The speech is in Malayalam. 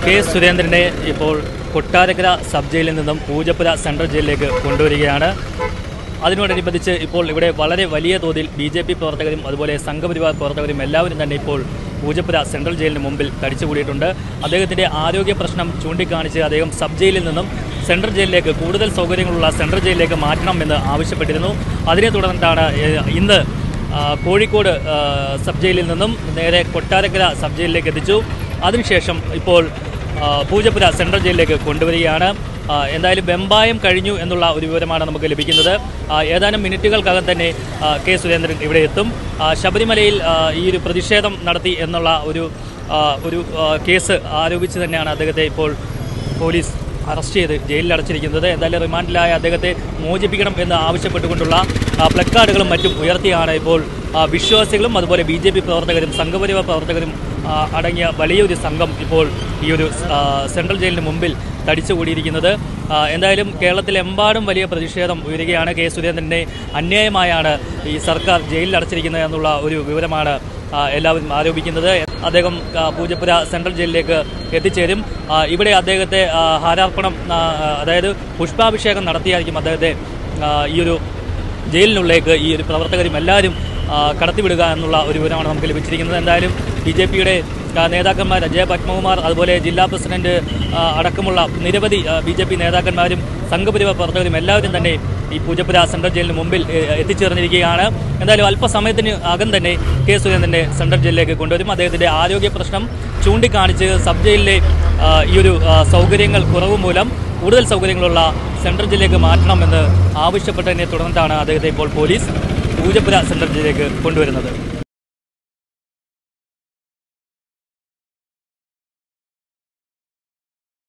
കെ സുരേന്ദ്രനെ ഇപ്പോൾ കൊട്ടാരക്കര സബ് ജയിലിൽ നിന്നും പൂജപ്പുര സെൻട്രൽ ജയിലിലേക്ക് കൊണ്ടുവരികയാണ് അതിനോടനുബന്ധിച്ച് ഇപ്പോൾ ഇവിടെ വളരെ വലിയ തോതിൽ ബി ജെ പി പ്രവർത്തകരും അതുപോലെ സംഘപരിവാർ പ്രവർത്തകരും എല്ലാവരും തന്നെ ഇപ്പോൾ പൂജപ്പുര സെൻട്രൽ ജയിലിന് മുമ്പിൽ തടിച്ചുകൂടിയിട്ടുണ്ട് അദ്ദേഹത്തിൻ്റെ ആരോഗ്യ പ്രശ്നം ചൂണ്ടിക്കാണിച്ച് അദ്ദേഹം സബ് ജയിലിൽ നിന്നും സെൻട്രൽ ജയിലിലേക്ക് കൂടുതൽ സൗകര്യങ്ങളുള്ള സെൻട്രൽ ജയിലിലേക്ക് മാറ്റണമെന്ന് ആവശ്യപ്പെട്ടിരുന്നു അതിനെ തുടർന്നിട്ടാണ് ഏഹ്, ഇന്ന് ആ, കോഴിക്കോട് ആ, സബ് ജയിലിൽ നിന്നും നേരെ കൊട്ടാരക്കര സബ് ജയിലിലേക്ക് എത്തിച്ചു അതിനുശേഷം ഇപ്പോൾ ആ, പൂജപ്പുര സെൻട്രൽ ജയിലിലേക്ക് കൊണ്ടുവരികയാണ് ആ, എന്തായാലും വെമ്പായം കഴിഞ്ഞു എന്നുള്ള ഒരു വിവരമാണ് നമുക്ക് ലഭിക്കുന്നത് ആ, ഏതാനും മിനിറ്റുകൾക്കകം തന്നെ ആ, കെ സുരേന്ദ്രൻ ഇവിടെ എത്തും ആ, ശബരിമലയിൽ ആ, ഈ ഒരു പ്രതിഷേധം നടത്തി എന്നുള്ള ഒരു ആ, ഒരു ആ, കേസ് ആരോപിച്ച് തന്നെയാണ് അദ്ദേഹത്തെ ഇപ്പോൾ പോലീസ് അറസ്റ്റ് ചെയ്ത് ജയിലിൽ അടച്ചിരിക്കുന്നത് എന്തായാലും റിമാൻഡിലായ അദ്ദേഹത്തെ മോചിപ്പിക്കണം എന്ന് ആവശ്യപ്പെട്ടുകൊണ്ടുള്ള ആ, പ്ലക്കാർഡുകളും മറ്റും ഉയർത്തിയാണ് ഇപ്പോൾ ആ, വിശ്വാസികളും അതുപോലെ ബി ജെ പി പ്രവർത്തകരും സംഘപരിവാർ പ്രവർത്തകരും ആ, അടങ്ങിയ വലിയൊരു സംഘം ഇപ്പോൾ ഈ ഒരു ആ, സെൻട്രൽ ജയിലിന് മുമ്പിൽ തടിച്ചുകൂടിയിരിക്കുന്നത് ആ, എന്തായാലും കേരളത്തിലെമ്പാടും വലിയ പ്രതിഷേധം ഉയരുകയാണ് കെ സുരേന്ദ്രനെ അന്യായമായാണ് ഈ സർക്കാർ ജയിലിൽ അടച്ചിരിക്കുന്നത് എന്നുള്ള ഒരു വിവരമാണ് ആ, എല്ലാവരും ആരോപിക്കുന്നത് അദ്ദേഹം ആ, പൂജപ്പുര സെൻട്രൽ ജയിലിലേക്ക് എത്തിച്ചേരും ആ, ഇവിടെ അദ്ദേഹത്തെ ആ, ഹാരാർപ്പണം ആ, അതായത് പുഷ്പാഭിഷേകം നടത്തിയായിരിക്കും അദ്ദേഹത്തെ ആ, ഈ ഒരു ജയിലിനുള്ളിലേക്ക് ഈ ഒരു പ്രവർത്തകരും എല്ലാവരും ആ, കടത്തിവിടുക എന്നുള്ള ഒരു വിവരമാണ് നമുക്ക് ലഭിച്ചിരിക്കുന്നത് എന്തായാലും ബി ജെ പിയുടെ നേതാക്കന്മാർ അജയ പത്മകുമാർ അതുപോലെ ജില്ലാ പ്രസിഡന്റ് ആ, അടക്കമുള്ള നിരവധി ബി ജെ പി നേതാക്കന്മാരും സംഘപരിവാർ പ്രവർത്തകരും എല്ലാവരും തന്നെ ഈ പൂജപ്പുര സെൻട്രൽ ജയിലിന് മുമ്പിൽ ഏ, എത്തിച്ചേർന്നിരിക്കുകയാണ് എന്തായാലും അല്പസമയത്തിന് അകം തന്നെ കെ സുരേന്ദ്രനെ സെൻട്രൽ ജയിലിലേക്ക് കൊണ്ടുവരും അദ്ദേഹത്തിൻ്റെ ആരോഗ്യ പ്രശ്നം ചൂണ്ടിക്കാണിച്ച് സബ് ജയിലിലെ ആ, ഈ ഒരു ആ, സൗകര്യങ്ങൾ കുറവ് മൂലം കൂടുതൽ സൗകര്യങ്ങളുള്ള സെൻട്രൽ ജയിലിലേക്ക് മാറ്റണമെന്ന് ആവശ്യപ്പെട്ടതിനെ തുടർന്നിട്ടാണ് അദ്ദേഹത്തെ ഇപ്പോൾ പോലീസ് പൂജപ്പുര സെൻട്രൽ ജയിലിലേക്ക് കൊണ്ടുവരുന്നത്